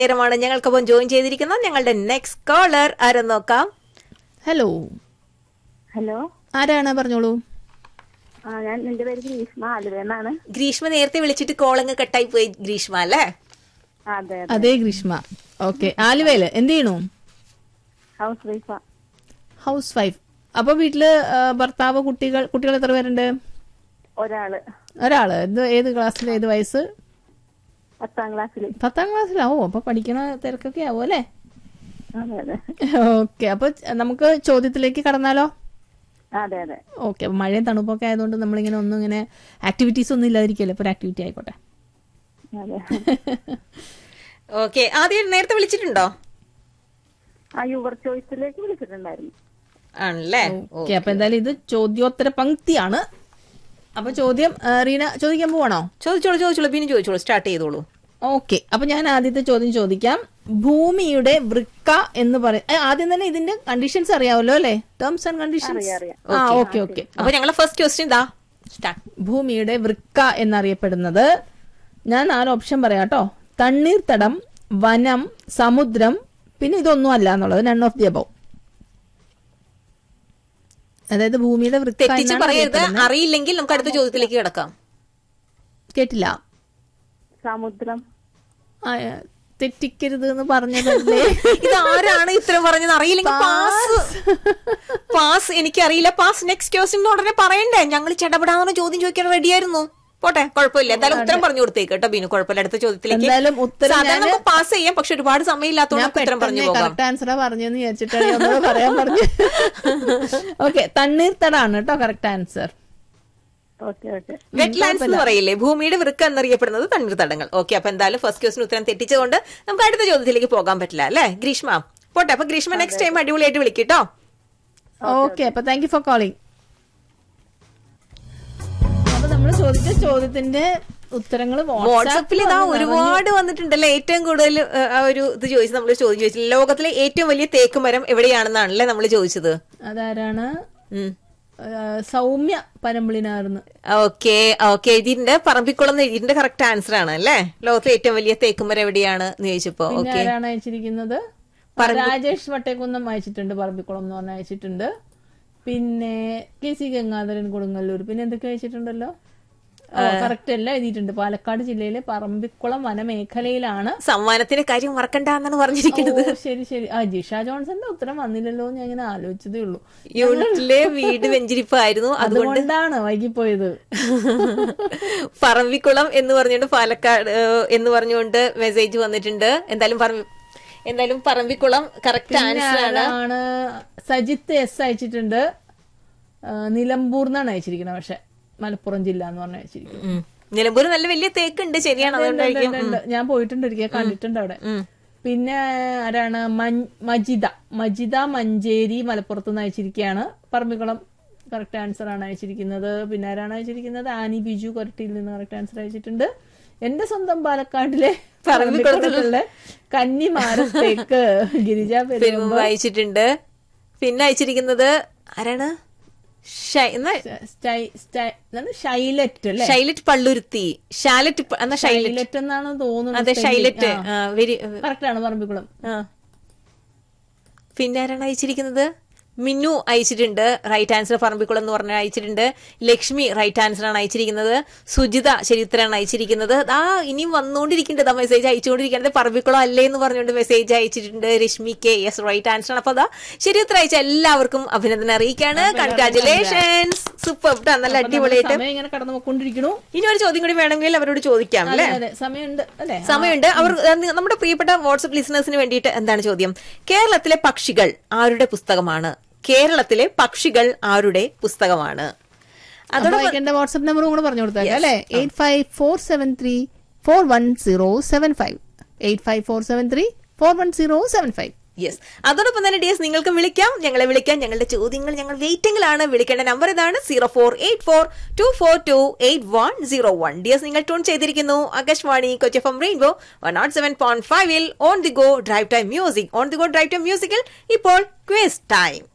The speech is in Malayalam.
നേരമാണ് ഞങ്ങൾക്കൊപ്പം ജോയിൻ ചെയ്തിരിക്കുന്ന ഞങ്ങളുടെ നെക്സ്റ്റ് കോളർ ആരെന്ന് നോക്കാം ഹലോ ഹലോ ആരാണ് പറഞ്ഞോളൂ ആ ഞാൻ എന്റെ പേര് ഗ്രീഷ്മ ആലുവെന്നാണ് ഗ്രീഷ്മ നേരത്തെ വിളിച്ചിട്ട് കോളങ്ങ് കട്ടായി പോയി ഗ്രീഷ്മ അല്ലേ അതെ അതെ അതെ ഗ്രീഷ്മ ഓക്കെ ആലുവയില് എന്ത് ചെയ്യണു ഹൗസ് വൈഫാ ഹൗസ് വൈഫ് അപ്പൊ വീട്ടില് ആ, ഭർത്താവ് കുട്ടികൾ കുട്ടികൾ എത്ര പേരുണ്ട് ഒരാള് ഒരാള് എന്ത് ഏത് ക്ലാസ്സിൽ ഏത് വയസ്സ് പത്താം ക്ലാസ്സിൽ പത്താം ക്ലാസ്സിലാവോ അപ്പൊ പഠിക്കണ തിരക്കൊക്കെ ആവോ അല്ലേ അതെ അതെ ഓക്കെ അപ്പൊ നമുക്ക് ചോദ്യത്തിലേക്ക് കടന്നാലോ അതെ അതെ ഓക്കെ അപ്പൊ മഴയും തണുപ്പൊക്കെ ആയതുകൊണ്ട് നമ്മളിങ്ങനെ ഒന്നും ഇങ്ങനെ ആക്ടിവിറ്റീസ് ഒന്നും ഇല്ലാതിരിക്കല്ലോ ഇപ്പൊ ഒരു ആക്ടിവിറ്റി ആയിക്കോട്ടെ അതെ ഓക്കെ ആദ്യം നേരത്തെ വിളിച്ചിട്ടുണ്ടോ ആ യുവർ ചോയ്സിലേക്ക് വിളിച്ചിട്ടുണ്ടായിരുന്നു ആണല്ലേ ഓക്കെ അപ്പൊ എന്തായാലും ഇത് ചോദ്യോത്തര പങ്ക്തിയാണ് അപ്പൊ ചോദ്യം ആ, റീന ചോദിക്കാൻ പോവാണോ ചോദിച്ചോളൂ ചോദിച്ചോളൂ പിന്നെ ചോദിച്ചോളൂ സ്റ്റാർട്ട് ചെയ്തോളൂ ഓക്കെ അപ്പൊ ഞാൻ ആദ്യത്തെ ചോദ്യം ചോദിക്കാം ഭൂമിയുടെ വൃക്ക എന്ന് പറയും ആദ്യം തന്നെ ഇതിന്റെ കണ്ടീഷൻസ് അറിയാവല്ലോ അല്ലേ ടേംസ് ആൻഡ് കണ്ടീഷൻസ് അറിയാം. ആ ഓക്കെ ഓക്കെ അപ്പൊ ഞങ്ങളെ ഫസ്റ്റ് ക്വസ്റ്റ്യൻ ഇതാ സ്റ്റാർട്ട് ഭൂമിയുടെ വൃക്ക എന്നറിയപ്പെടുന്നത് ഞാൻ നാല് ഓപ്ഷൻ പറയാം കേട്ടോ തണ്ണീർത്തടം വനം സമുദ്രം പിന്നെ ഇതൊന്നും അല്ല എന്നുള്ളത് നൺ ഓഫ് ദി അബവ് അതായത് ഭൂമിയുടെ വൃക്ക തെറ്റിച്ച് എന്നാണ് പറയരുത് അറിയപ്പെടുന്നത്. അറിയില്ലെങ്കിൽ നമുക്ക് അടുത്ത ചോദ്യത്തിലേക്ക് കിടക്കാം കേട്ടില്ല സമുദ്രം ആ, തെറ്റിക്കരുത് എന്ന് പറഞ്ഞതല്ലേ ഇത് ആരാണ് ഇത്ര പറഞ്ഞത് അറിയില്ലെങ്കിൽ പാസ് പാസ് എനിക്കറിയില്ല പാസ് നെക്സ്റ്റ് ക്വസ്റ്റ്യൻ ഉടനെ പറയണ്ടേ ഞങ്ങൾ ചടപടാന്ന് ചോദ്യം ചോദിക്കാൻ റെഡിയായിരുന്നു പോട്ടെ കുഴപ്പമില്ല എന്തായാലും ഉത്തരം പറഞ്ഞു കൊടുത്തേക്ക് കേട്ടോ ബീനു കുഴപ്പമില്ല അടുത്ത ചോദ്യത്തിലേക്ക് എന്തായാലും ഉത്തരം സാധാരണ ഞാന് നമുക്ക് പാസ് ചെയ്യാം പക്ഷെ ഒരുപാട് സമയം ഞാൻ ഇല്ലാത്തതുകൊണ്ട് നമുക്ക് ഉത്തരം പറഞ്ഞു പെട്ടെന്ന് പോകാം കറക്റ്റ് ആൻസറാ പറഞ്ഞെന്ന് വിചാരിച്ചിട്ടാണ് ഞാൻ ഒന്നുകൂടെ പറയാൻ പറഞ്ഞു ഓക്കെ തണ്ണീർത്തടാണ് കേട്ടോ correct answer okay okay wetlands എന്ന് പറയില്ലേ ഭൂമിയുടെ വൃക്ക എന്നറിയപ്പെടുന്നത് തണ്ണീർത്തടങ്ങൾ ഓക്കെ അപ്പൊ എന്തായാലും ഫസ്റ്റ് ക്വസ്റ്റിന് ഉത്തരം തെറ്റിച്ചുകൊണ്ട് നമുക്ക് അടുത്ത ചോദ്യത്തിലേക്ക് പോകാൻ പറ്റില്ല അല്ലേ ഗ്രീഷ്മ പോട്ടെ അപ്പൊ ഗ്രീഷ്മ നെക്സ്റ്റ് ടൈം അടിപൊളിയായിട്ട് വിളിക്കട്ടോ ഓക്കെ അപ്പൊ താങ്ക് യു ഫോർ കോളിംഗ് അപ്പൊ നമ്മൾ ചോദിച്ച ചോദ്യത്തിന്റെ ഉത്തരങ്ങൾ വാട്സപ്പിൽ ഇതാ ഒരുപാട് വന്നിട്ടുണ്ടല്ലേ ഏറ്റവും കൂടുതൽ ഏഹ്, ആ ഒരു ഇത് ചോദിച്ചു നമ്മൾ ചോദ്യം ചോദിച്ചില്ല ലോകത്തിലെ ഏറ്റവും വലിയ തേക്ക് മരം എവിടെയാണെന്നാണല്ലേ നമ്മൾ ചോദിച്ചത് അതാരാണ് ആ, സൗമ്യ പരമ്പിളിനാർന്ന് ഓക്കെ ഓക്കെ ഇതിന്റെ പറമ്പിക്കുളം എന്ന് ഇതിന്റെ കറക്റ്റ് ആൻസർ ആണ് അല്ലേ ലോകത്തിലെ ഏറ്റവും വലിയ തേക്ക് മരം എവിടെയാണ് എന്ന് ചോദിച്ചപ്പോ പിന്നെ ഓക്കെ ആരാണ് അയച്ചിരിക്കുന്നത് രാജേഷ് വട്ടേക്കുന്നം അയച്ചിട്ടുണ്ട് പറമ്പിക്കുളം എന്ന് പറഞ്ഞ അയച്ചിട്ടുണ്ട് പിന്നെ കെ സി ഗംഗാധരൻ കൊടുങ്ങല്ലൂർ പിന്നെ എന്തൊക്കെ അയച്ചിട്ടുണ്ടല്ലോ കറക്റ്റ് എല്ലാം എഴുതിയിട്ടുണ്ട് പാലക്കാട് ജില്ലയിലെ പറമ്പിക്കുളം വനമേഖലയിലാണ് സമ്മാനത്തിന്റെ കാര്യം മറക്കണ്ട എന്നാണ് പറഞ്ഞിരിക്കുന്നത് ഓ ശരി ശരി ആ ജിഷ ജോൺസന്റെ ഉത്തരം വന്നില്ലല്ലോ എന്ന് ഞാൻ ഇങ്ങനെ ആലോചിച്ചതേ ഉള്ളൂ യൂണിറ്റിലെ വീട് വെഞ്ചിരിപ്പായിരുന്നു അതുകൊണ്ട് അതുകൊണ്ടാണ് വൈകിപ്പോയത് പറമ്പിക്കുളം എന്ന് പറഞ്ഞുകൊണ്ട് പാലക്കാട് ഏഹ്, എന്ന് പറഞ്ഞുകൊണ്ട് മെസ്സേജ് വന്നിട്ടുണ്ട് എന്തായാലും പറമ്പി എന്തായാലും പറമ്പിക്കുളം കറക്റ്റ് ആൻസർ ആണ് ആണ് സജിത്ത് എസ് അയച്ചിട്ടുണ്ട് ആ, നിലമ്പൂർ എന്നാണ് അയച്ചിരിക്കുന്നത് പക്ഷെ മലപ്പുറം ജില്ല എന്ന് പറഞ്ഞ അയച്ചിരിക്കുന്നത് ഉം. നിലമ്പൂർ നല്ല വലിയ തേക്കുണ്ട് ശരിയാണ് അതുകൊണ്ടായിരിക്കും ഉണ്ട്, ഉണ്ട്. ഞാൻ പോയിട്ടുണ്ട് ഒരിക്കൽ കണ്ടിട്ടുണ്ട് അവിടെ പിന്നെ ആരാണ് മൻ- മജിദ മജിദ മഞ്ചേരി മലപ്പുറത്ത് നിന്ന് അയച്ചിരിക്കുകയാണ് പറമ്പിക്കുളം കറക്റ്റ് ആൻസർ ആണ് അയച്ചിരിക്കുന്നത് പിന്നെ ആരാണ് അയച്ചിരിക്കുന്നത് ആനി ബിജു കൊരട്ടിയിൽ നിന്ന് കറക്റ്റ് ആൻസർ അയച്ചിട്ടുണ്ട് എന്റെ സ്വന്തം പാലക്കാടിലെ പറമ്പിക്കുളത്തിലുള്ള കന്നിമാരത്തേക്ക് ഗിരിജ പെരുമ്പ ഫിലിം വായിച്ചിട്ടുണ്ട് പിന്നെ അയച്ചിരിക്കുന്നത് ആരാണ് ഷൈ- എന്നാ സ്റ്റൈ- സ്റ്റൈ- എന്താണ് ഷൈലറ്റ് അല്ലേ ഷൈലറ്റ് പള്ളുരുത്തി ഷാലറ്റ് പ- എന്നാ ഷൈലറ്റ് ഷൈലറ്റ് എന്നാണ് തോന്നുന്നത് അതെ ഷൈലറ്റ് ആ, വെരി കറക്റ്റ് ആണ് പറമ്പിക്കുളം ആ. പിന്നെ ആരാണ് അയച്ചിരിക്കുന്നത് മിന്നു അയച്ചിട്ടുണ്ട് റൈറ്റ് ആൻസർ പറമ്പിക്കുളം എന്ന് പറഞ്ഞ അയച്ചിട്ടുണ്ട് ലക്ഷ്മി റൈറ്റ് ആൻസർ ആണ് അയച്ചിരിക്കുന്നത് സുജിത ശരി ഉത്തരമാണ് അയച്ചിരിക്കുന്നത് ആ ഇനിയും വന്നുകൊണ്ടിരിക്കേണ്ടത് മെസ്സേജ് അയച്ചുകൊണ്ടിരിക്കുന്നത് പറമ്പിക്കുളം അല്ലേ എന്ന് പറഞ്ഞുകൊണ്ട് മെസ്സേജ് അയച്ചിട്ടുണ്ട് Reshmi K yes right answer ആണ് അപ്പൊ അതാ ശരി ഉത്തരം അയച്ച എല്ലാവർക്കും അഭിനന്ദനം അറിയിക്കാണ് കൺഗ്രാചുലേഷൻസ് സൂപ്പർ നല്ല അടിപൊളിയായിട്ട് സമയം ഇങ്ങനെ കടന്നു പോയിക്കൊണ്ടിരിക്കണു ഇനി ഒരു ചോദ്യം കൂടി വേണമെങ്കിൽ അവരോട് ചോദിക്കാം അല്ലേ അതെ സമയമുണ്ട് അല്ലേ സമയമുണ്ട് അവർ അഹ് നമ്മുടെ പ്രിയപ്പെട്ട വാട്സപ്പ് ലിസണേഴ്സിന് വേണ്ടിയിട്ട് എന്താണ് ചോദ്യം കേരളത്തിലെ പക്ഷികൾ ആരുടെ പുസ്തകമാണ് കേരളത്തിലെ പക്ഷികൾ ആരുടെ പുസ്തകമാണ് അപ്പൊ എന്റെ വാട്സ്ആപ്പ് നമ്പറും കൂടെ പറഞ്ഞു കൊടുത്തേക്കാം അല്ലെ eight five four seven three four one zero seven five eight five four seven three four one zero seven five yes അതോടൊപ്പം തന്നെ ഡിയസ് നിങ്ങൾക്ക് വിളിക്കാം ഞങ്ങളെ വിളിക്കാം ഞങ്ങളുടെ ചോദ്യങ്ങൾ ഞങ്ങൾ വെയിറ്റിംഗിലാണ് വിളിക്കേണ്ട നമ്പർ ഇതാണ് zero four eight four two four two eight one zero one ഡിയസ് നിങ്ങൾ ട്യൂൺ ചെയ്തിരിക്കുന്നു Akashvani Kochi F rainbow one nought seven point ഫൈവിൽ on the go drive time music on the go drive time മ്യൂസിക്കിൽ ഇപ്പോൾ ക്വേസ് ടൈം